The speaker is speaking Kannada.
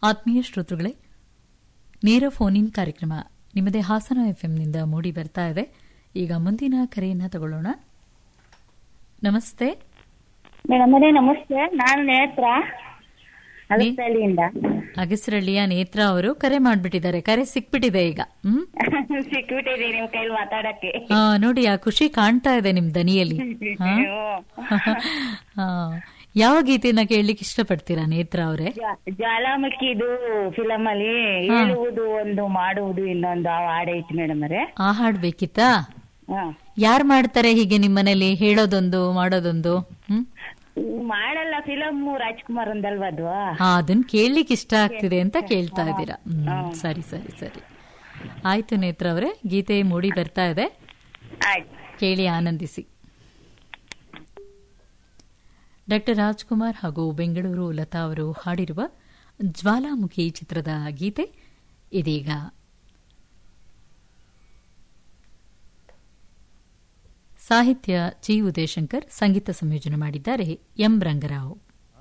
ಆತ್ಮೀಯ ಶ್ರೋತೃಗಳೇ ನೇರ ಫೋನ್ ಇನ್ ಕಾರ್ಯಕ್ರಮ ನಿಮ್ಮದೇ ಹಾಸನ ಎಫ್ಎಂನಿಂದ ಮೂಡಿ ಬರ್ತಾ ಇದೆ ಈಗ ಮುಂದಿನ ಕರೆಯನ್ನ ತಗೊಳ್ಳೋಣ ನಮಸ್ತೆ ಮೇಡಮ್ ಅವರೇ ನಮಸ್ತೆ ನಾನು ನೇತ್ರ ಅಲಸಳ್ಳಿಯಿಂದ ಅಗಸರಳ್ಳಿಯ ನೇತ್ರ ಅವರು ಕರೆ ಮಾಡ್ಬಿಟ್ಟಿದ್ದಾರೆ ಕರೆ ಸಿಕ್ಬಿಟ್ಟಿದೆ ಈಗ ಹ್ಮ್ ಸಿಕ್ಬಿಟ್ಟಿದೆ ನಿಮ್ ಕೈಲಿ ಮಾತಾಡಕ್ಕೆ ಆ, ನೋಡಿ ಆ ಖುಷಿ ಕಾಣ್ತಾ ಇದೆ ನಿಮ್ ದನಿಯಲ್ಲಿ ಹಾ? ಆ, ಯಾವ ಗೀತೆನ ಕೇಳಲಿಕ್ಕೆ ಇಷ್ಟಪಡ್ತೀರಾ ನೇತ್ರ ಅವರೇ ಜ್ವಾ- ಜ್ವಾಲಾಮುಖಿದು ಫಿಲಮ್ ಅಲ್ಲಿ ಹೇಳುವುದು ಒಂದು ಮಾಡುವುದು ಇನ್ನೊಂದು ಆ ಹಾಡೈತಿ ಮೇಡಮ್ ಅವರೇ ಆ ಹಾಡ್ ಬೇಕಿತ್ತಾ ಹಾ ಯಾರ್ ಮಾಡ್ತಾರೆ ಹೀಗೆ ನಿಮ್ಮನೇಲಿ ಹೇಳೋದೊಂದು ಮಾಡೋದೊಂದು ಹ್ಮ್ ಮಾಡಲ್ಲ ಫಿಲಮ್ ರಾಜ್ಕುಮಾರ್ ಒಂದಲ್ವಾ ಅದು ಹಾ ಅದನ್ನ ಕೇಳಲಿಕ್ಕೆ ಇಷ್ಟ ಆಗ್ತಿದೆ ಅಂತ ಕೇಳ್ತಾ ಇದ್ದೀರಾ ಹ್ಮ್ ಸರಿ ಸರಿ ಸರಿ ಆಯ್ತು ನೇತ್ರ ಅವರೇ ಗೀತೆ ಮೂಡಿ ಬರ್ತಾ ಇದೆ ಆಯ್ತು ಕೇಳಿ ಆನಂದಿಸಿ ಡಾಕ್ಟರ್ ರಾಜ್ಕುಮಾರ್ ಹಾಗೂ ಬೆಂಗಳೂರು ಲತಾ ಅವರು ಹಾಡಿರುವ ಜ್ವಾಲಾಮುಖಿ ಚಿತ್ರದ ಗೀತೆ ಇದೀಗ ಸಾಹಿತ್ಯ ಜಿ ಉದಯಶಂಕರ್ ಸಂಗೀತ ಸಂಯೋಜನೆ ಮಾಡಿದ್ದಾರೆ ಎಂ ರಂಗರಾವ್